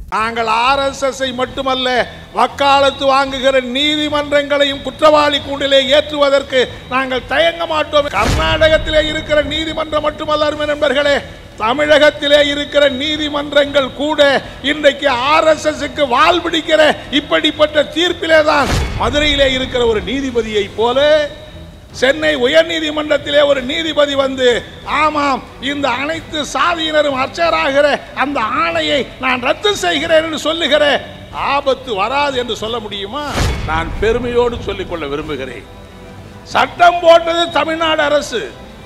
நாங்கள் ஆர்எஸ்எஸ் மட்டுமல்ல வக்காலத்து வாங்குகிற நீதிமன்றங்களையும் குற்றவாளி கூண்டிலே ஏற்றுவதற்கு நாங்கள் தயங்க மாட்டோம் கர்நாடகத்திலே இருக்கிற நீதிமன்றம் மட்டுமல்ல அருமை நண்பர்களே தமிழகத்திலே இருக்கிற நீதிமன்றங்கள் கூட இன்றைக்கு ஆர்எஸ்எஸ்க்கு வால் பிடிக்கிற இப்படிப்பட்ட தீர்ப்பிலே தான் மதுரையிலே இருக்கிற ஒரு நீதிபதியை போல சென்னை உயர்நீதிமன்றத்திலே ஒரு நீதிபதி வந்து ஆமாம் இந்த அனைத்து சாதியினரும் அர்ச்சகராகிற அந்த ஆணையை நான் ரத்து செய்கிறேன் என்று சொல்லுகிற ஆபத்து வராது என்று சொல்ல முடியுமா நான் பெருமையோடு சொல்லிக்கொள்ள விரும்புகிறேன் சட்டம் போட்டது தமிழ்நாடு அரசு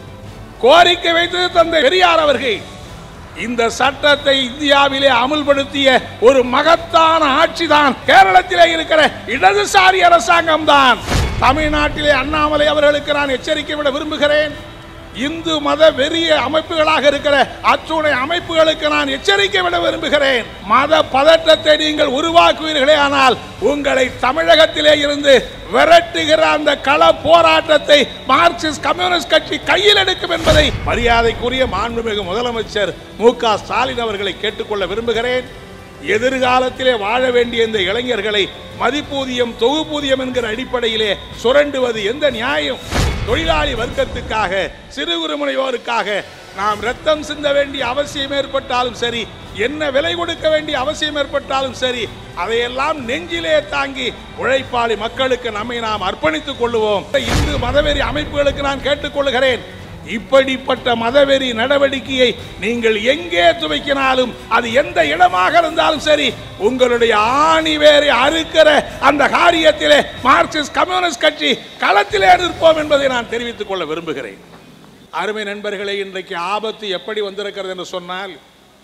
கோரிக்கை வைத்தது தந்தை பெரியார் அவர்கள் இந்த சட்டத்தை இந்தியாவிலே அமுல்படுத்திய ஒரு மகத்தான ஆட்சி தான் கேரளத்திலே இருக்கிற இடதுசாரி அரசாங்கம் தான் தமிழ்நாட்டிலே அண்ணாமலை அவர்களுக்கு நான் எச்சரிக்கை விட விரும்புகிறேன் இந்து மத வெறிய அமைப்புகளாக இருக்கிற அத்துணை அமைப்புகளுக்கு நான் எச்சரிக்கை விட விரும்புகிறேன் மத பதற்றத்தை நீங்கள் உருவாக்குவீர்களே ஆனால் உங்களை தமிழகத்திலே இருந்து விரட்டுகிற அந்த கள போராட்டத்தை மார்க்சிஸ்ட் கம்யூனிஸ்ட் கட்சி கையில் எடுக்கும் என்பதை மரியாதைக்குரிய மாண்புமிகு முதலமைச்சர் மு க ஸ்டாலின் அவர்களை கேட்டுக்கொள்ள விரும்புகிறேன் எதிர்காலத்திலே வாழ வேண்டிய இந்த இளைஞர்களை மதிப்பூதியம் தொகுப்பூதியம் என்கிற அடிப்படையிலே சுரண்டுவது எந்த நியாயம் தொழிலாளி வர்க்கத்துக்காக சிறு குறு முனைவோருக்காக நாம் ரத்தம் சிந்த வேண்டிய அவசியம் ஏற்பட்டாலும் சரி என்ன விலை கொடுக்க வேண்டிய அவசியம் ஏற்பட்டாலும் சரி அதையெல்லாம் நெஞ்சிலே தாங்கி உழைப்பாளி மக்களுக்கு நம்மை நாம் அர்ப்பணித்துக் கொள்ளுவோம் இந்து மதவெறி அமைப்புகளுக்கு நான் கேட்டுக்கொள்கிறேன் இப்படிப்பட்ட மதவெறி நடவடிக்கையை நீங்கள் எங்கே துவைக்கினாலும் அது எந்த இடமாக இருந்தாலும் சரி உங்களுடைய ஆணி வேரை அறுக்கிற அந்த காரியத்திலே மார்க்சிஸ்ட் கம்யூனிஸ்ட் கட்சி களத்திலே நிற்போம் என்பதை நான் தெரிவித்துக் கொள்ள விரும்புகிறேன் அருமை நண்பர்களே இன்றைக்கு ஆபத்து எப்படி வந்திருக்கிறது என்று சொன்னால்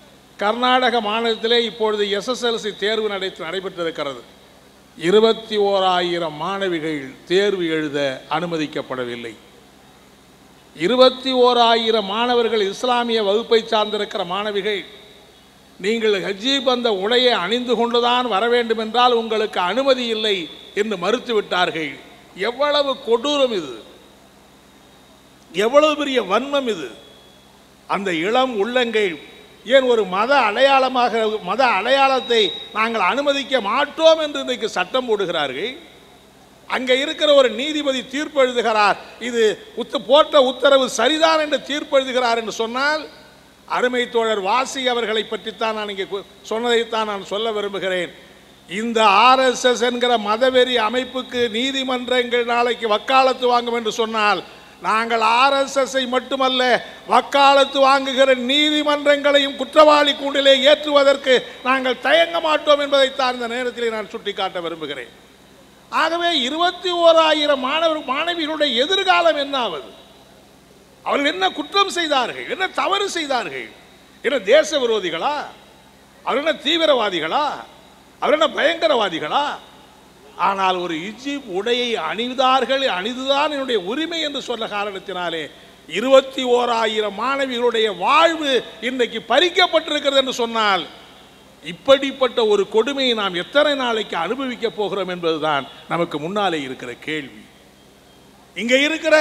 கர்நாடக மாநிலத்திலே இப்பொழுது எஸ்எஸ்எல்சி தேர்வு நடை நடைபெற்றிருக்கிறது இருபத்தி ஓராயிரம் மாணவிகள் தேர்வு எழுத அனுமதிக்கப்படவில்லை இருபத்தி ஓராயிரம் மாணவர்கள் இஸ்லாமிய வகுப்பை சார்ந்திருக்கிற மாணவிகள் நீங்கள் ஹஜீப் அந்த உடையை அணிந்து கொண்டுதான் வர வேண்டும் என்றால் உங்களுக்கு அனுமதி இல்லை என்று மறுத்து விட்டார்கள் எவ்வளவு கொடூரம் இது எவ்வளவு பெரிய வன்மம் இது அந்த இளம் உள்ளங்கள் ஏன் ஒரு மத அடையாளமாக மத அடையாளத்தை நாங்கள் அனுமதிக்க மாட்டோம் என்று இன்றைக்கு சட்டம் போடுகிறார்கள் அங்கே இருக்கிற ஒரு நீதிபதி தீர்ப்பு எழுதுகிறார் இது உத்து போட்ட உத்தரவு சரிதான் என்று தீர்ப்பு எழுதுகிறார் என்று சொன்னால் அருமை தோழர் வாசி அவர்களை பற்றித்தான் நான் இங்கே கு- சொன்னதைத்தான் நான் சொல்ல விரும்புகிறேன் இந்த ஆர்எஸ்எஸ் என்கிற மதவெறி அமைப்புக்கு நீதிமன்றங்கள் நாளைக்கு வக்காலத்து வாங்கும் என்று சொன்னால் நாங்கள் ஆர்எஸ்எஸ்ஐ மட்டுமல்ல வக்காலத்து வாங்குகிற நீதிமன்றங்களையும் குற்றவாளி கூண்டிலே ஏற்றுவதற்கு நாங்கள் தயங்க மாட்டோம் என்பதைத்தான் இந்த நேரத்தில் நான் சுட்டிக்காட்ட விரும்புகிறேன் ஆகவே இருபத்தி ஓராயிரம் மாணவர் மாணவிகளுடைய எதிர்காலம் என்ன ஆவது அவர்கள் என்ன குற்றம் செய்தார்கள் என்ன தவறு செய்தார்கள் என்ன தேச விரோதிகளா அவர் என்ன தீவிரவாதிகளா அவர் என்ன பயங்கரவாதிகளா ஆனால் ஒரு இஜிப் உடையை அணிந்தார்கள் அணிந்துதான் என்னுடைய உரிமை என்று சொன்ன காரணத்தினாலே இருபத்தி ஓராயிரம் மாணவிகளுடைய வாழ்வு இன்றைக்கு பறிக்கப்பட்டிருக்கிறது என்று சொன்னால் இப்படிப்பட்ட ஒரு கொடுமையை நாம் எத்தனை நாளைக்கு அனுபவிக்க போகிறோம் என்பதுதான் நமக்கு முன்னாலே இருக்கிற கேள்வி இங்கே இருக்கிற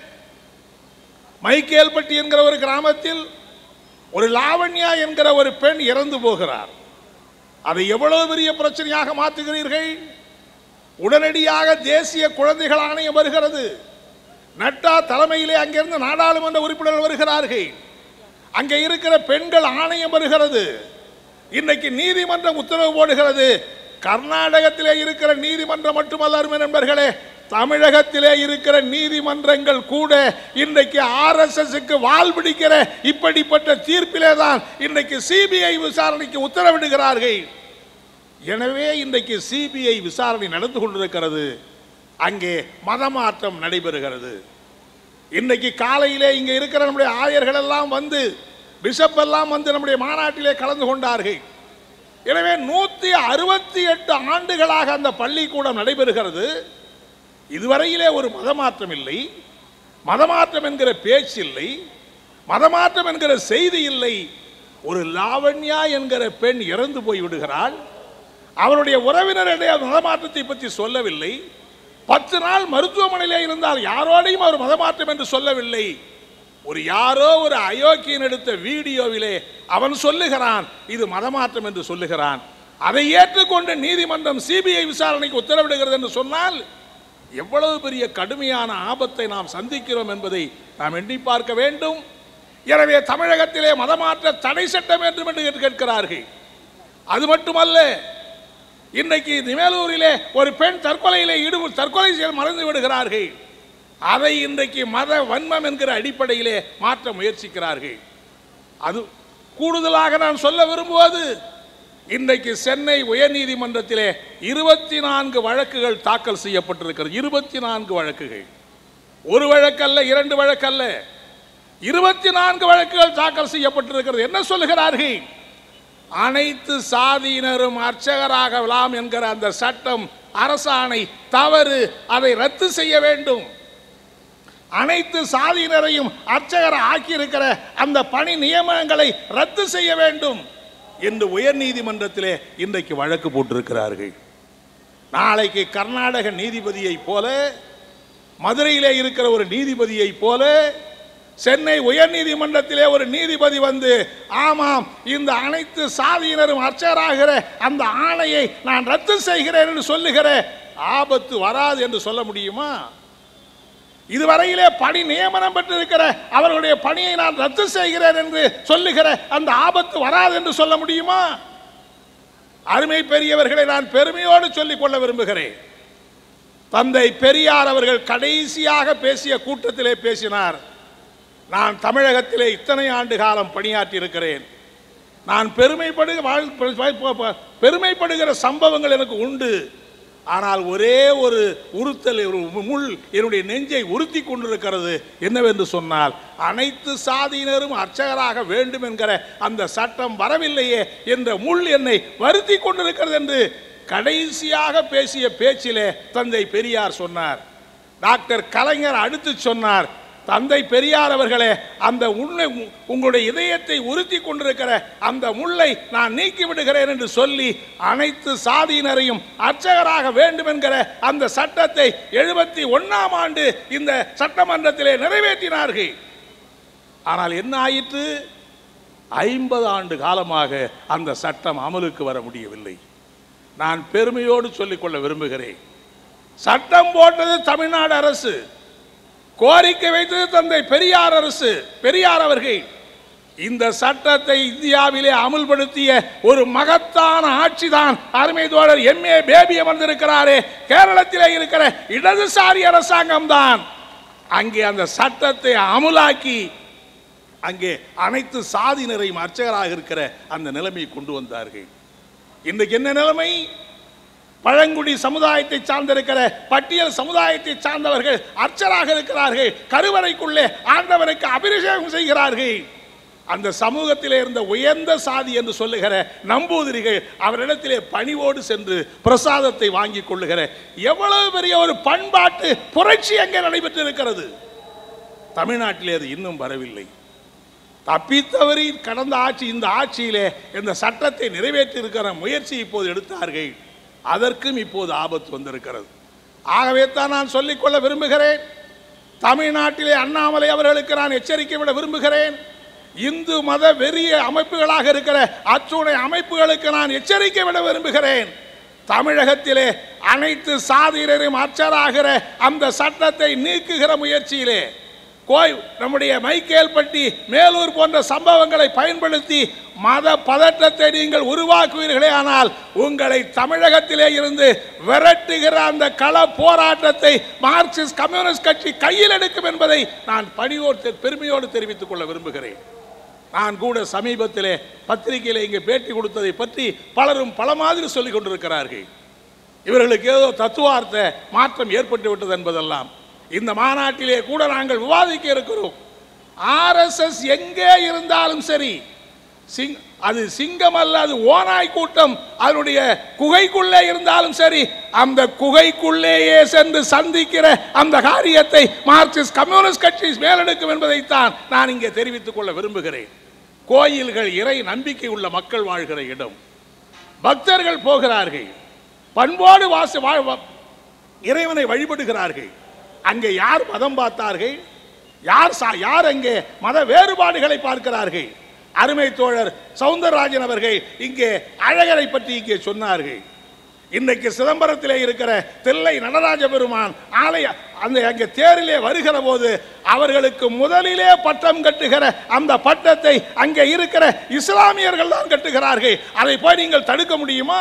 மைக்கேல்பட்டி என்கிற ஒரு கிராமத்தில் ஒரு லாவண்யா என்கிற ஒரு பெண் இறந்து போகிறார் அதை எவ்வளவு பெரிய பிரச்சனையாக மாற்றுகிறீர்கள் உடனடியாக தேசிய குழந்தைகள் ஆணையம் வருகிறது நட்டா தலைமையிலே அங்கிருந்து நாடாளுமன்ற உறுப்பினர்கள் வருகிறார்கள் அங்கே இருக்கிற பெண்கள் ஆணையம் வருகிறது இன்னைக்கு நீதிமன்றம் உத்தரவு போடுகிறது கர்நாடகத்திலே இருக்கிற நீதிமன்றம் மட்டுமல்ல அருமை நண்பர்களே தமிழகத்திலே இருக்கிற நீதிமன்றங்கள் கூட இன்றைக்கு ஆர்எஸ்எஸ்க்கு வால் பிடிக்கிற இப்படிப்பட்ட தீர்ப்பிலே தான் இன்றைக்கு சிபிஐ விசாரணைக்கு உத்தரவிடுகிறார்கள் எனவே இன்றைக்கு சிபிஐ விசாரணை நடந்து கொண்டிருக்கிறது அங்கே மதமாற்றம் நடைபெறுகிறது இன்னைக்கு காலையிலே இங்கே இருக்கிற நம்முடைய ஆயர்கள் எல்லாம் வந்து பிஷப் எல்லாம் வந்து நம்முடைய மாநாட்டிலே கலந்து கொண்டார்கள் எனவே நூற்றி அறுபத்தி எட்டு ஆண்டுகளாக அந்த பள்ளிக்கூடம் நடைபெறுகிறது இதுவரையிலே ஒரு மதமாற்றம் இல்லை மதமாற்றம் என்கிற பேச்சு இல்லை மதமாற்றம் என்கிற செய்தி இல்லை ஒரு லாவண்யா என்கிற பெண் இறந்து போய் விடுகிறாள் அவருடைய உறவினருடைய மதமாற்றத்தை பற்றி சொல்லவில்லை பத்து நாள் மருத்துவமனையிலே இருந்தால் யாரோடையும் அவர் மதமாற்றம் என்று சொல்லவில்லை ஒரு யாரோ ஒரு அயோக்கியன் எடுத்த வீடியோவிலே அவன் சொல்லுகிறான் இது மதமாற்றம் என்று சொல்லுகிறான் அதை ஏற்றுக்கொண்டு நீதிமன்றம் சிபிஐ விசாரணைக்கு உத்தரவிடுகிறது என்று சொன்னால் எவ்வளவு பெரிய கடுமையான ஆபத்தை நாம் சந்திக்கிறோம் என்பதை நாம் எண்ணி பார்க்க வேண்டும் எனவே தமிழகத்திலே மதமாற்ற தடை சட்டம் வேண்டும் என்று கேட்கிறார்கள் அது மட்டுமல்ல இன்னைக்கு நிமேலூரிலே ஒரு பெண் தற்கொலையிலே ஈடுபடு தற்கொலை செய்ய மறந்து விடுகிறார்கள் அதை இன்றைக்கு மத வன்மம் என்கிற அடிப்படையிலே மாற்ற முயற்சிக்கிறார்கள் அது கூடுதலாக நான் சொல்ல விரும்புவது இன்றைக்கு சென்னை உயர்நீதிமன்றத்திலே இருபத்தி நான்கு வழக்குகள் தாக்கல் செய்யப்பட்டிருக்கிறது இருபத்தி நான்கு வழக்குகள் ஒரு வழக்கல்ல இரண்டு வழக்கல்ல இருபத்தி நான்கு வழக்குகள் தாக்கல் செய்யப்பட்டிருக்கிறது என்ன சொல்லுகிறார்கள் அனைத்து சாதியினரும் அர்ச்சகராகலாம் என்கிற அந்த சட்டம் அரசாணை தவறு அதை ரத்து செய்ய வேண்டும் அனைத்து சாதியினரையும் அர்ச்சகர் ஆக்கியிருக்கிற அந்த பணி நியமனங்களை ரத்து செய்ய வேண்டும் என்று உயர் நீதிமன்றத்திலே இன்றைக்கு வழக்கு போட்டிருக்கிறார்கள் நாளைக்கு கர்நாடக நீதிபதியை போல மதுரையிலே இருக்கிற ஒரு நீதிபதியை போல சென்னை உயர்நீதிமன்றத்திலே ஒரு நீதிபதி வந்து ஆமாம் இந்த அனைத்து சாதியினரும் அர்ச்சகராகிற அந்த ஆணையை நான் ரத்து செய்கிறேன் என்று சொல்லுகிற ஆபத்து வராது என்று சொல்ல முடியுமா இதுவரையிலே பணி நியமனம் பெற்றிருக்கிற அவர்களுடைய பணியை நான் ரத்து செய்கிறேன் என்று சொல்லுகிற அந்த ஆபத்து வராது என்று சொல்ல முடியுமா அருமை பெரியவர்களை நான் பெருமையோடு சொல்லிக் கொள்ள விரும்புகிறேன் தந்தை பெரியார் அவர்கள் கடைசியாக பேசிய கூட்டத்திலே பேசினார் நான் தமிழகத்திலே இத்தனை ஆண்டு காலம் பணியாற்றி இருக்கிறேன் நான் பெருமைப்படு வாழ் ப- பெருமைப்படுகிற சம்பவங்கள் எனக்கு உண்டு ஆனால் ஒரே ஒரு உறுத்தல் ஒரு முள் என்னுடைய நெஞ்சை உறுத்தி கொண்டிருக்கிறது என்னவென்று சொன்னால் அனைத்து சாதியினரும் அர்ச்சகராக வேண்டும் என்கிற அந்த சட்டம் வரவில்லையே என்ற முள் என்னை வருத்தி கொண்டிருக்கிறது என்று கடைசியாக பேசிய பேச்சிலே தந்தை பெரியார் சொன்னார் டாக்டர் கலைஞர் அடுத்து சொன்னார் தந்தை பெரியார் அவர்களே அந்த உன்னை உங்களுடைய இதயத்தை உறுத்தி கொண்டிருக்கிற அந்த முள்ளை நான் நீக்கி விடுகிறேன் என்று சொல்லி அனைத்து சாதியினரையும் அர்ச்சகராக வேண்டும் என்கிற அந்த சட்டத்தை எழுபத்தி ஒன்னாம் ஆண்டு இந்த சட்டமன்றத்திலே நிறைவேற்றினார்கள் ஆனால் என்ன ஆயிற்று ஐம்பது ஆண்டு காலமாக அந்த சட்டம் அமலுக்கு வர முடியவில்லை நான் பெருமையோடு சொல்லிக்கொள்ள விரும்புகிறேன் சட்டம் போட்டது தமிழ்நாடு அரசு கோரிக்கை வைத்தது தந்தை பெரியார் அரசு பெரியார் அவர்கள் இந்த சட்டத்தை இந்தியாவிலே அமுல்படுத்திய ஒரு மகத்தான ஆட்சி தான் அருமை தோழர் எம்ஏ பேபி அமர்ந்திருக்கிறாரே கேரளத்திலே இருக்கிற இடதுசாரி அரசாங்கம் தான் அங்கே அந்த சட்டத்தை அமுலாக்கி அங்கே அனைத்து சாதியினரையும் அர்ச்சகராக இருக்கிற அந்த நிலைமையை கொண்டு வந்தார்கள் இன்றைக்கு என்ன நிலைமை பழங்குடி சமுதாயத்தை சார்ந்திருக்கிற பட்டியல் சமுதாயத்தை சார்ந்தவர்கள் அர்ச்சராக இருக்கிறார்கள் கருவறைக்குள்ளே ஆண்டவருக்கு அபிஷேகம் செய்கிறார்கள் அந்த சமூகத்திலே இருந்த உயர்ந்த சாதி என்று சொல்லுகிற நம்பூதிரிகள் அவரிடத்திலே பணிவோடு சென்று பிரசாதத்தை வாங்கி கொள்ளுகிற எவ்வளவு பெரிய ஒரு பண்பாட்டு புரட்சி அங்கே நடைபெற்று இருக்கிறது தமிழ்நாட்டிலே அது இன்னும் வரவில்லை தப்பித்தவறி கடந்த ஆட்சி இந்த ஆட்சியிலே இந்த சட்டத்தை நிறைவேற்றி இருக்கிற முயற்சி இப்போது எடுத்தார்கள் அதற்கும் இப்போது ஆபத்து வந்திருக்கிறது ஆகவே தான் நான் சொல்லிக்கொள்ள விரும்புகிறேன் தமிழ்நாட்டிலே அண்ணாமலை அவர்களுக்கு நான் எச்சரிக்கை விட விரும்புகிறேன் இந்து மத வெறிய அமைப்புகளாக இருக்கிற அச்சுணை அமைப்புகளுக்கு நான் எச்சரிக்கை விட விரும்புகிறேன் தமிழகத்திலே அனைத்து சாதியினரையும் அர்ச்சராகிற அந்த சட்டத்தை நீக்குகிற முயற்சியிலே கோய் நம்முடைய மைக்கேல்பட்டி மேலூர் போன்ற சம்பவங்களை பயன்படுத்தி மத பதட்டத்தை நீங்கள் உருவாக்குவீர்களே ஆனால் உங்களை தமிழகத்திலே இருந்து விரட்டுகிற அந்த கள போராட்டத்தை மார்க்சிஸ்ட் கம்யூனிஸ்ட் கட்சி கையில் எடுக்கும் என்பதை நான் பணியோடு பெருமையோடு தெரிவித்துக் கொள்ள விரும்புகிறேன் நான் கூட சமீபத்திலே பத்திரிகையிலே இங்கே பேட்டி கொடுத்ததை பற்றி பலரும் பல மாதிரி சொல்லிக் கொண்டிருக்கிறார்கள் இவர்களுக்கு ஏதோ தத்துவார்த்த மாற்றம் ஏற்பட்டு விட்டது என்பதெல்லாம் இந்த மாநாட்டிலே கூட நாங்கள் விவாதிக்க இருக்கிறோம் ஆர்எஸ்எஸ் எங்கே இருந்தாலும் சரி சிங் அது சிங்கம் அல்ல அது ஓநாய் கூட்டம் அதனுடைய குகைக்குள்ளே இருந்தாலும் சரி அந்த குகைக்குள்ளேயே சென்று சந்திக்கிற அந்த காரியத்தை மார்க்சிஸ்ட் கம்யூனிஸ்ட் கட்சி மேலெடுக்கும் என்பதைத்தான் நான் இங்கே தெரிவித்துக் கொள்ள விரும்புகிறேன் கோயில்கள் இறை நம்பிக்கை உள்ள மக்கள் வாழ்கிற இடம் பக்தர்கள் போகிறார்கள் பண்போடு வாச வா- வா- இறைவனை வழிபடுகிறார்கள் அங்கே யார் மதம் பார்த்தார்கள் யார் சா- யார் அங்கே மத வேறுபாடுகளை பார்க்கிறார்கள் அருமை தோழர் சவுந்தரராஜன் அவர்கள் இங்கே அழகரை பற்றி இங்கே சொன்னார்கள் இன்றைக்கு சிதம்பரத்திலே இருக்கிற தில்லை நடராஜ பெருமான் ஆலய அந்த அங்கே தேரிலே வருகிற போது அவர்களுக்கு முதலிலே பட்டம் கட்டுகிற அந்த பட்டத்தை அங்கே இருக்கிற இஸ்லாமியர்கள் தான் கட்டுகிறார்கள் அதை போய் நீங்கள் தடுக்க முடியுமா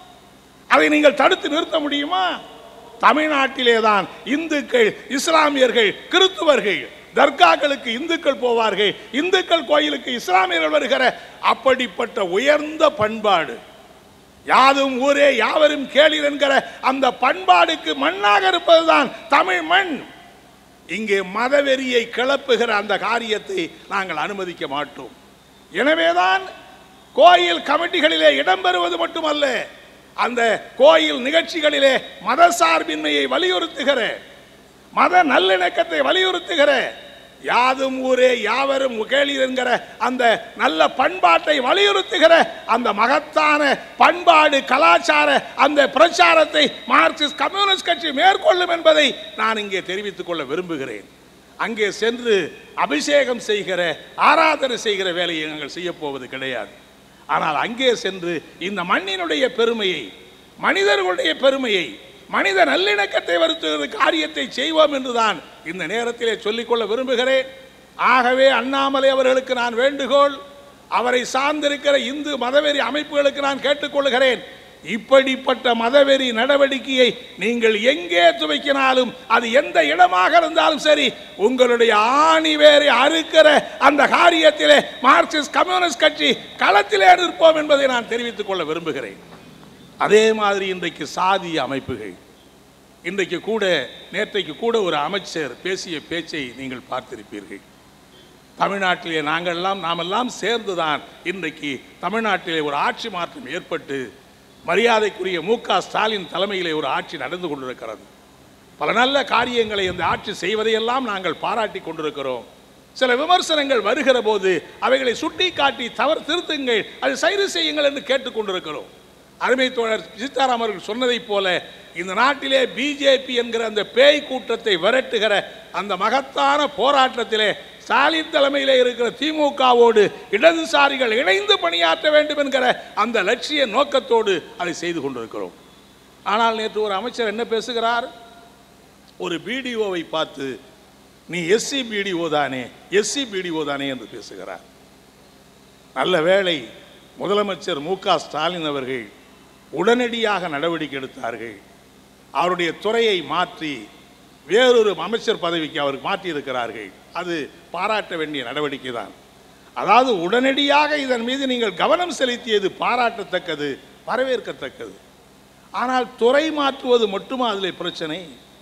அதை நீங்கள் தடுத்து நிறுத்த முடியுமா தமிழ்நாட்டிலே தான் இந்துக்கள் இஸ்லாமியர்கள் கிறிஸ்துவர்கள் தர்காக்களுக்கு இந்துக்கள் போவார்கள் இந்துக்கள் கோயிலுக்கு இஸ்லாமியர்கள் வருகிற அப்படிப்பட்ட உயர்ந்த பண்பாடு யாதும் ஊரே யாவரும் கேளீர் என்கிற அந்த பண்பாடுக்கு மண்ணாக இருப்பதுதான் தமிழ் மண் இங்கே மதவெறியை கிளப்புகிற அந்த காரியத்தை நாங்கள் அனுமதிக்க மாட்டோம் எனவேதான் கோயில் கமிட்டிகளிலே இடம்பெறுவது மட்டுமல்ல அந்த கோயில் நிகழ்ச்சிகளிலே மத சார்பின்மையை வலியுறுத்துகிற மத நல்லிணக்கத்தை வலியுறுத்துகிற யாதும் ஊரே யாவரும் கேளீர் என்கிற அந்த நல்ல பண்பாட்டை வலியுறுத்துகிற அந்த மகத்தான பண்பாடு கலாச்சார அந்த பிரச்சாரத்தை மார்க்சிஸ்ட் கம்யூனிஸ்ட் கட்சி மேற்கொள்ளும் என்பதை நான் இங்கே தெரிவித்துக் கொள்ள விரும்புகிறேன் அங்கே சென்று அபிஷேகம் செய்கிற ஆராதனை செய்கிற வேலையை நாங்கள் செய்ய போவது கிடையாது ஆனால் அங்கே சென்று இந்த மண்ணினுடைய பெருமையை மனிதர்களுடைய பெருமையை மனித நல்லிணக்கத்தை வருத்துகிற காரியத்தை செய்வோம் என்றுதான் இந்த நேரத்திலே சொல்லிக்கொள்ள விரும்புகிறேன் ஆகவே அண்ணாமலை அவர்களுக்கு நான் வேண்டுகோள் அவரை சார்ந்திருக்கிற இந்து மதவெறி அமைப்புகளுக்கு நான் கேட்டுக்கொள்கிறேன் இப்படிப்பட்ட மதவெறி நடவடிக்கையை நீங்கள் எங்கே துவைக்கினாலும் அது எந்த இடமாக இருந்தாலும் சரி உங்களுடைய ஆணி வேரை அறுக்கிற அந்த காரியத்திலே மார்க்சிஸ்ட் கம்யூனிஸ்ட் கட்சி களத்திலே நிற்போம் என்பதை நான் தெரிவித்துக் கொள்ள விரும்புகிறேன் அதே மாதிரி இன்றைக்கு சாதிய அமைப்புகள் இன்றைக்கு கூட நேற்றைக்கு கூட ஒரு அமைச்சர் பேசிய பேச்சை நீங்கள் பார்த்திருப்பீர்கள் தமிழ்நாட்டிலே நாங்கள்லாம் நாமெல்லாம் சேர்ந்துதான் இன்றைக்கு தமிழ்நாட்டிலே ஒரு ஆட்சி மாற்றம் ஏற்பட்டு மரியாதைக்குரிய மு க ஸ்டாலின் தலைமையிலே ஒரு ஆட்சி நடந்து கொண்டிருக்கிறது பல நல்ல காரியங்களை இந்த ஆட்சி செய்வதையெல்லாம் நாங்கள் பாராட்டி கொண்டிருக்கிறோம் சில விமர்சனங்கள் வருகிற போது அவைகளை சுட்டி காட்டி தவறு திருத்துங்கள் அதை சரி செய்யுங்கள் என்று கேட்டுக்கொண்டிருக்கிறோம் அருமை தோழர் சீதாராம் அவர்கள் சொன்னதைப் போல இந்த நாட்டிலே பிஜேபி என்கிற அந்த பேய் கூட்டத்தை விரட்டுகிற அந்த மகத்தான போராட்டத்திலே ஸ்டாலின் தலைமையிலே இருக்கிற திமுகவோடு இடதுசாரிகள் இணைந்து பணியாற்ற வேண்டும் என்கிற அந்த லட்சிய நோக்கத்தோடு அதை செய்து கொண்டிருக்கிறோம் ஆனால் நேற்று ஒரு அமைச்சர் என்ன பேசுகிறார் ஒரு பிடிஓவை பார்த்து நீ எஸ்சி பிடிஓ தானே எஸ்சி பிடிஓ தானே என்று பேசுகிறார் நல்ல வேளை முதலமைச்சர் மு க ஸ்டாலின் அவர்கள் உடனடியாக நடவடிக்கை எடுத்தார்கள் அவருடைய துறையை மாற்றி வேறொரு அமைச்சர் பதவிக்கு அவருக்கு மாற்றியிருக்கிறார்கள் அது பாராட்ட வேண்டிய நடவடிக்கை தான் அதாவது உடனடியாக இதன் மீது நீங்கள் கவனம் செலுத்தியது பாராட்டத்தக்கது வரவேற்கத்தக்கது ஆனால் துறை மாற்றுவது மட்டுமா அதில் பிரச்சனை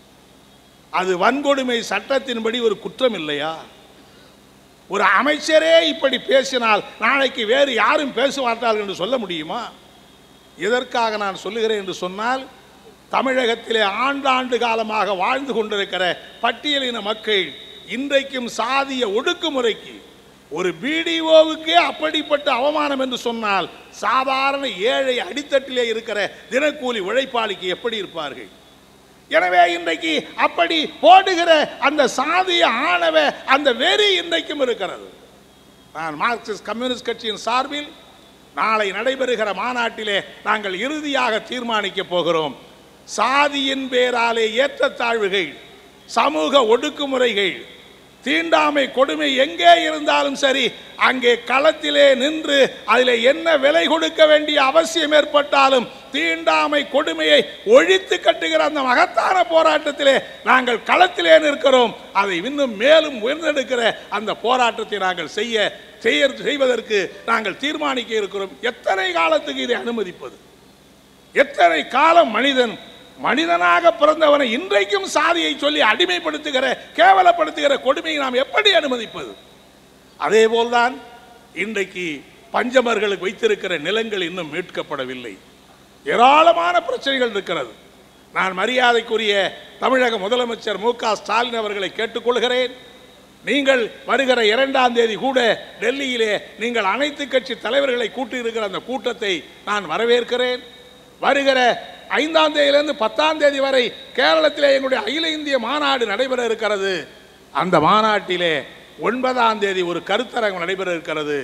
அது வன்கொடுமை சட்டத்தின்படி ஒரு குற்றம் இல்லையா ஒரு அமைச்சரே இப்படி பேசினால் நாளைக்கு வேறு யாரும் பேசுவார்கள் என்று சொல்ல முடியுமா எதற்காக நான் சொல்லுகிறேன் என்று சொன்னால் தமிழகத்திலே ஆண்டாண்டு காலமாக வாழ்ந்து கொண்டிருக்கிற பட்டியலின மக்கள் இன்றைக்கும் சாதிய ஒடுக்குமுறைக்கு ஒரு பிடிஓவுக்கே அப்படிப்பட்ட அவமானம் என்று சொன்னால் சாதாரண ஏழை அடித்தட்டிலே இருக்கிற தினக்கூலி உழைப்பாளிக்கு எப்படி இருப்பார்கள் எனவே இன்றைக்கு அப்படி போடுகிற அந்த சாதிய ஆணவ அந்த வெறி இன்றைக்கும் இருக்கிறது நான் மார்க்சிஸ்ட் கம்யூனிஸ்ட் கட்சியின் சார்பில் நாளை நடைபெறுகிற மாநாட்டிலே நாங்கள் இறுதியாக தீர்மானிக்க போகிறோம் சாதியின் பேராலே ஏற்றத்தாழ்வுகள் சமூக ஒடுக்குமுறைகள் தீண்டாமை கொடுமை எங்கே இருந்தாலும் சரி அங்கே களத்திலே நின்று அதில் என்ன விலை கொடுக்க வேண்டிய அவசியம் ஏற்பட்டாலும் தீண்டாமை கொடுமையை ஒழித்து கட்டுகிற அந்த மகத்தான போராட்டத்திலே நாங்கள் களத்திலே நிற்கிறோம் அதை இன்னும் மேலும் உயர்ந்தெடுக்கிற அந்த போராட்டத்தை நாங்கள் செய்ய செய்ய செய்வதற்கு நாங்கள் தீர்மானிக்க இருக்கிறோம் எத்தனை காலத்துக்கு இதை அனுமதிப்பது எத்தனை காலம் மனிதன் மனிதனாக பிறந்தவனை இன்றைக்கும் சாதியை சொல்லி அடிமைப்படுத்துகிற கேவலப்படுத்துகிற கொடுமையை நாம் எப்படி அனுமதிப்பது அதே போல்தான் இன்றைக்கு பஞ்சமர்களுக்கு வைத்திருக்கிற நிலங்கள் இன்னும் மீட்கப்படவில்லை ஏராளமான பிரச்சனைகள் இருக்கிறது நான் மரியாதைக்குரிய தமிழக முதலமைச்சர் மு க ஸ்டாலின் அவர்களை கேட்டுக்கொள்கிறேன் நீங்கள் வருகிற இரண்டாம் தேதி கூட டெல்லியிலே நீங்கள் அனைத்து கட்சி தலைவர்களை கூட்டியிருக்கிற அந்த கூட்டத்தை நான் வரவேற்கிறேன் வருகிற ஐந்தாம் தேதியிலிருந்து பத்தாம் தேதி வரை கேரளத்திலே எங்களுடைய அகில இந்திய மாநாடு நடைபெற இருக்கிறது அந்த மாநாட்டிலே ஒன்பதாம் தேதி ஒரு கருத்தரங்கம் நடைபெற இருக்கிறது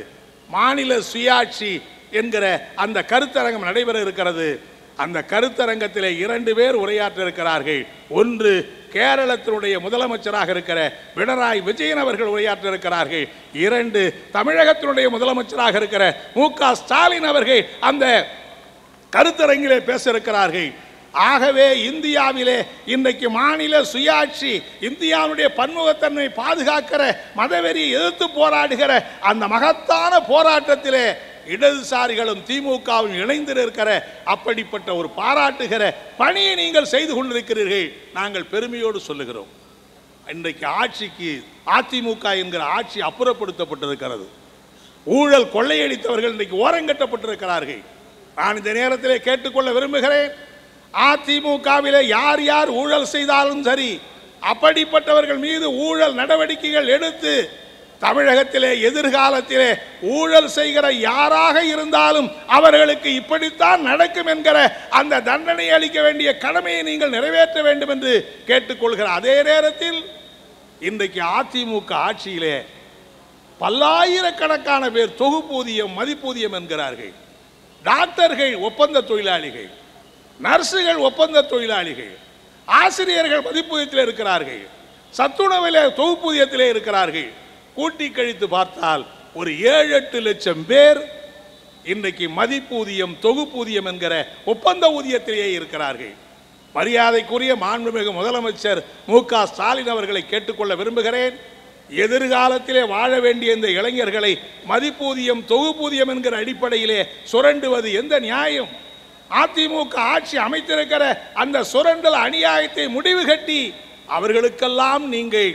மாநில சுயாட்சி என்கிற அந்த கருத்தரங்கம் நடைபெற இருக்கிறது அந்த கருத்தரங்கத்திலே இரண்டு பேர் உரையாற்ற இருக்கிறார்கள் ஒன்று கேரளத்தினுடைய முதலமைச்சராக இருக்கிற பினராயி விஜயன் அவர்கள் உரையாற்ற இருக்கிறார்கள் இரண்டு தமிழகத்தினுடைய முதலமைச்சராக இருக்கிற மு க ஸ்டாலின் அவர்கள் அந்த கருத்தரங்கிலே பேச இருக்கிறார்கள் ஆகவே இந்தியாவிலே இன்றைக்கு மாநில சுயாட்சி இந்தியாவுடைய பன்முகத்தன்மை பாதுகாக்கிற மதவெறியை எதிர்த்து போராடுகிற அந்த மகத்தான போராட்டத்திலே இடதுசாரிகளும் திமுகவும் இணைந்து இருக்கிற அப்படிப்பட்ட ஒரு பாராட்டுகிற பணியை நீங்கள் செய்து கொண்டிருக்கிறீர்கள் நாங்கள் பெருமையோடு சொல்லுகிறோம் இன்றைக்கு ஆட்சிக்கு அதிமுக என்கிற ஆட்சி அப்புறப்படுத்தப்பட்டிருக்கிறது ஊழல் கொள்ளையடித்தவர்கள் இன்றைக்கு ஓரங்கட்டப்பட்டிருக்கிறார்கள் நான் இந்த நேரத்திலே கேட்டுக்கொள்ள விரும்புகிறேன் அதிமுகவிலே யார் யார் ஊழல் செய்தாலும் சரி அப்படிப்பட்டவர்கள் மீது ஊழல் நடவடிக்கைகள் எடுத்து தமிழகத்திலே எதிர்காலத்திலே ஊழல் செய்கிற யாராக இருந்தாலும் அவர்களுக்கு இப்படித்தான் நடக்கும் என்கிற அந்த தண்டனை அளிக்க வேண்டிய கடமையை நீங்கள் நிறைவேற்ற வேண்டும் என்று கேட்டுக்கொள்கிற அதே நேரத்தில் இன்றைக்கு அதிமுக ஆட்சியிலே பல்லாயிரக்கணக்கான பேர் தொகுப்பூதியம் மதிப்பூதியம் என்கிறார்கள் டாக்டர்கள் ஒப்பந்த தொழிலாளிகள் நர்சுகள் ஒப்பந்த தொழிலாளிகள் ஆசிரியர்கள் மதிப்பூதியத்தில் இருக்கிறார்கள் சத்துணவிலே தொகுப்பூதியத்திலே இருக்கிறார்கள் கூட்டி கழித்து பார்த்தால் ஒரு ஏழு எட்டு லட்சம் பேர் இன்றைக்கு மதிப்பூதியம் தொகுப்பூதியம் என்கிற ஒப்பந்த ஊதியத்திலேயே இருக்கிறார்கள் மரியாதைக்குரிய மாண்புமிகு முதலமைச்சர் மு க ஸ்டாலின் அவர்களை கேட்டுக்கொள்ள விரும்புகிறேன் எதிர்காலத்திலே வாழ வேண்டிய இந்த இளைஞர்களை மதிப்பூதியம் தொகுப்பூதியம் என்கிற அடிப்படையிலே சுரண்டுவது எந்த நியாயம் அதிமுக ஆட்சி அமைத்திருக்கிற அந்த சுரண்டல் அநியாயத்தை முடிவு கட்டி அவர்களுக்கெல்லாம் நீங்கள்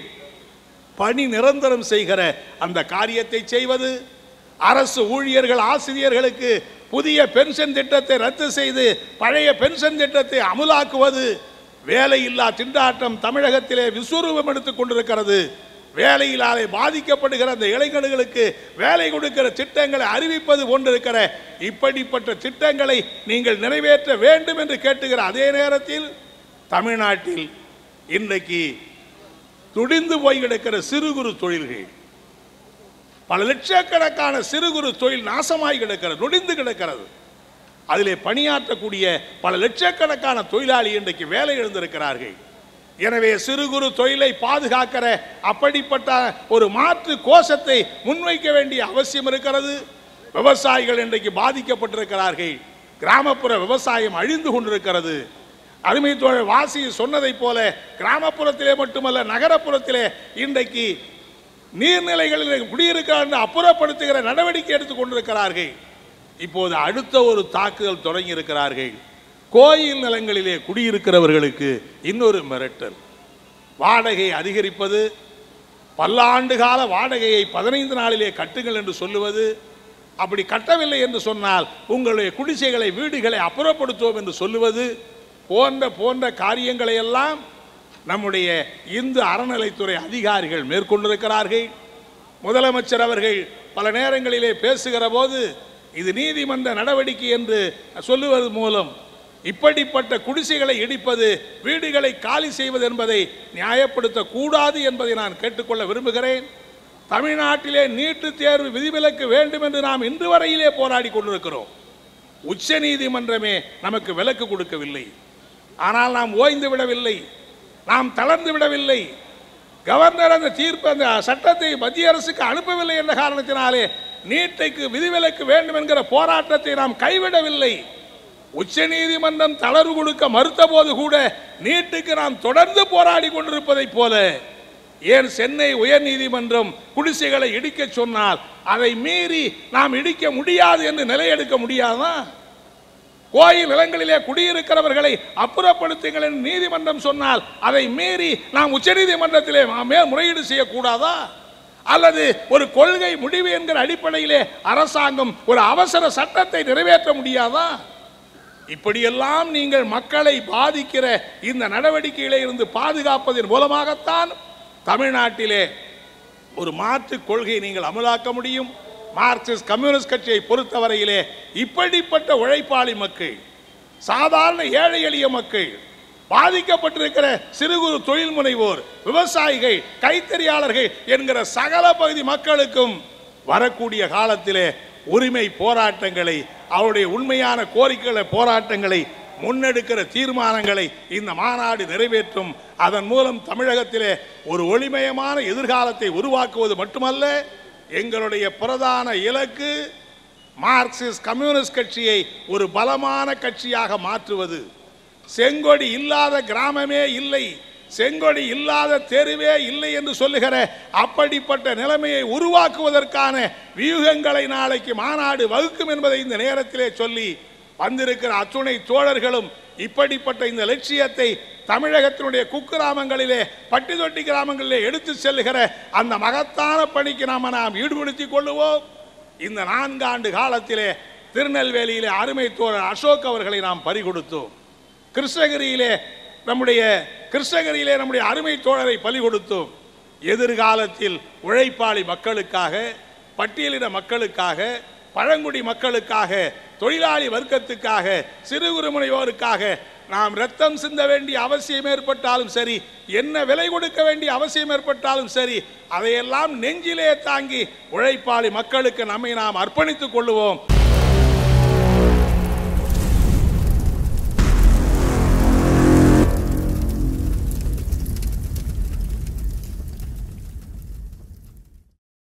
பணி நிரந்தரம் செய்கிற அந்த காரியத்தை செய்வது அரசு ஊழியர்கள் ஆசிரியர்களுக்கு புதிய பென்ஷன் திட்டத்தை ரத்து செய்து பழைய பென்ஷன் திட்டத்தை அமுலாக்குவது வேலையில்லா திண்டாட்டம் தமிழகத்திலே விஸ்வரூபம் எடுத்துக் கொண்டிருக்கிறது வேலையிலாலே பாதிக்கப்படுகிற அந்த இளைஞர்களுக்கு வேலை கொடுக்கிற திட்டங்களை அறிவிப்பது போன்றிருக்கிற இப்படிப்பட்ட திட்டங்களை நீங்கள் நிறைவேற்ற வேண்டும் என்று கேட்டுகிற அதே நேரத்தில் தமிழ்நாட்டில் இன்றைக்கு துடிந்து போய் கிடக்கிற சிறு குறு தொழில்கள் பல லட்சக்கணக்கான சிறு குறு தொழில் நாசமாய் கிடக்கிறது நொடிந்து கிடக்கிறது அதிலே பணியாற்றக்கூடிய பல லட்சக்கணக்கான தொழிலாளி இன்றைக்கு வேலை எழுந்திருக்கிறார்கள் எனவே சிறு குறு தொழிலை பாதுகாக்கிற அப்படிப்பட்ட ஒரு மாற்று கோஷத்தை முன்வைக்க வேண்டிய அவசியம் இருக்கிறது விவசாயிகள் இன்றைக்கு பாதிக்கப்பட்டிருக்கிறார்கள் கிராமப்புற விவசாயம் அழிந்து கொண்டிருக்கிறது அருமை தோழர் வாசி சொன்னதைப் போல கிராமப்புறத்திலே மட்டுமல்ல நகரப்புறத்திலே இன்றைக்கு நீர்நிலைகளில் குடியிருக்கிறார் அப்புறப்படுத்துகிற நடவடிக்கை எடுத்துக் கொண்டிருக்கிறார்கள் இப்போது அடுத்த ஒரு தாக்குதல் தொடங்கி இருக்கிறார்கள் கோயில் நிலங்களிலே குடியிருக்கிறவர்களுக்கு இன்னொரு மிரட்டல் வாடகை அதிகரிப்பது பல்லாண்டு கால வாடகையை பதினைந்து நாளிலே கட்டுங்கள் என்று சொல்லுவது அப்படி கட்டவில்லை என்று சொன்னால் உங்களுடைய குடிசைகளை வீடுகளை அப்புறப்படுத்துவோம் என்று சொல்லுவது போன்ற போன்ற காரியங்களை எல்லாம் நம்முடைய இந்து அறநிலைத்துறை அதிகாரிகள் மேற்கொண்டிருக்கிறார்கள் முதலமைச்சர் அவர்கள் பல நேரங்களிலே பேசுகிற போது இது நீதிமன்ற நடவடிக்கை என்று சொல்லுவது மூலம் இப்படிப்பட்ட குடிசைகளை இடிப்பது வீடுகளை காலி செய்வது என்பதை நியாயப்படுத்தக்கூடாது என்பதை நான் கேட்டுக்கொள்ள விரும்புகிறேன் தமிழ்நாட்டிலே நீட்டு தேர்வு விதிவிலக்கு வேண்டும் என்று நாம் இன்று வரையிலே போராடி கொண்டிருக்கிறோம் உச்ச நீதிமன்றமே நமக்கு விலக்கு கொடுக்கவில்லை ஆனால் நாம் ஓய்ந்து விடவில்லை நாம் தளர்ந்து விடவில்லை கவர்னர் அந்த தீர்ப்பு அந்த சட்டத்தை மத்திய அரசுக்கு அனுப்பவில்லை என்ற காரணத்தினாலே நீட்டைக்கு விதிவிலக்கு வேண்டும் என்கிற போராட்டத்தை நாம் கைவிடவில்லை உச்ச நீதிமன்றம் தளர்வு கொடுக்க மறுத்த போது கூட நீட்டுக்கு நாம் தொடர்ந்து போராடி கொண்டிருப்பதைப் போல ஏன் சென்னை உயர் நீதிமன்றம் குடிசைகளை இடிக்க சொன்னால் அதை மீறி நாம் இடிக்க முடியாது என்று நிலையெடுக்க முடியாதா கோயில் நிலங்களிலே குடியிருக்கிறவர்களை அப்புறப்படுத்துங்கள் என்று நீதிமன்றம் சொன்னால் அதை மீறி நாம் உச்சநீதிமன்றத்திலே மேல் முறையீடு செய்யக்கூடாதா அல்லது ஒரு கொள்கை முடிவு என்கிற அடிப்படையிலே அரசாங்கம் ஒரு அவசர சட்டத்தை நிறைவேற்ற முடியாதா இப்படியெல்லாம் நீங்கள் மக்களை பாதிக்கிற இந்த நடவடிக்கைகளை இருந்து பாதுகாப்பதன் மூலமாகத்தான் தமிழ்நாட்டிலே ஒரு மாற்று கொள்கையை நீங்கள் அமலாக்க முடியும் மார்க்சிஸ்ட் கம்யூனிஸ்ட் கட்சியை பொறுத்தவரையிலே இப்படிப்பட்ட உழைப்பாளி மக்கள் சாதாரண ஏழை எளிய மக்கள் பாதிக்கப்பட்டிருக்கிற சிறு குறு தொழில் முனைவோர் விவசாயிகள் கைத்தறியாளர்கள் என்கிற சகல பகுதி மக்களுக்கும் வரக்கூடிய காலத்திலே உரிமை போராட்டங்களை அவருடைய உண்மையான கோரிக்கைகளை போராட்டங்களை முன்னெடுக்கிற தீர்மானங்களை இந்த மாநாடு நிறைவேற்றும் அதன் மூலம் தமிழகத்திலே ஒரு ஒளிமயமான எதிர்காலத்தை உருவாக்குவது மட்டுமல்ல எங்களுடைய பிரதான இலக்கு மார்க்சிஸ்ட் கம்யூனிஸ்ட் கட்சியை ஒரு பலமான கட்சியாக மாற்றுவது செங்கொடி இல்லாத கிராமமே இல்லை செங்கொடி இல்லாத தெருவே இல்லை என்று சொல்லுகிற அப்படிப்பட்ட நிலைமையை உருவாக்குவதற்கான வியூகங்களை நாளைக்கு மாநாடு வகுக்கும் என்பதை இந்த நேரத்திலே சொல்லி வந்திருக்கிற அத்துணை தோழர்களும் இப்படிப்பட்ட இந்த லட்சியத்தை தமிழகத்தினுடைய குக்கிராமங்களிலே பட்டி தொட்டி கிராமங்களிலே எடுத்து செல்லுகிற அந்த மகத்தான பணிக்கு நாம நாம் ஈடுபடுத்திக் கொள்ளுவோம் இந்த நான்காண்டு காலத்திலே திருநெல்வேலியிலே அருமை தோழர் அசோக் அவர்களை நாம் பறிகொடுத்தோம் கிருஷ்ணகிரியிலே நம்முடைய கிருஷ்ணகிரியிலே நம்முடைய அருமை தோழரை பலி கொடுத்தோம் எதிர்காலத்தில் உழைப்பாளி மக்களுக்காக பட்டியலின மக்களுக்காக பழங்குடி மக்களுக்காக தொழிலாளி வர்க்கத்துக்காக சிறு குறு முனைவோருக்காக நாம் ரத்தம் சிந்த வேண்டிய அவசியம் ஏற்பட்டாலும் சரி என்ன விலை கொடுக்க வேண்டிய அவசியம் ஏற்பட்டாலும் சரி அதையெல்லாம் நெஞ்சிலே தாங்கி உழைப்பாளி மக்களுக்கு நம்மை நாம் அர்ப்பணித்துக் கொள்ளுவோம்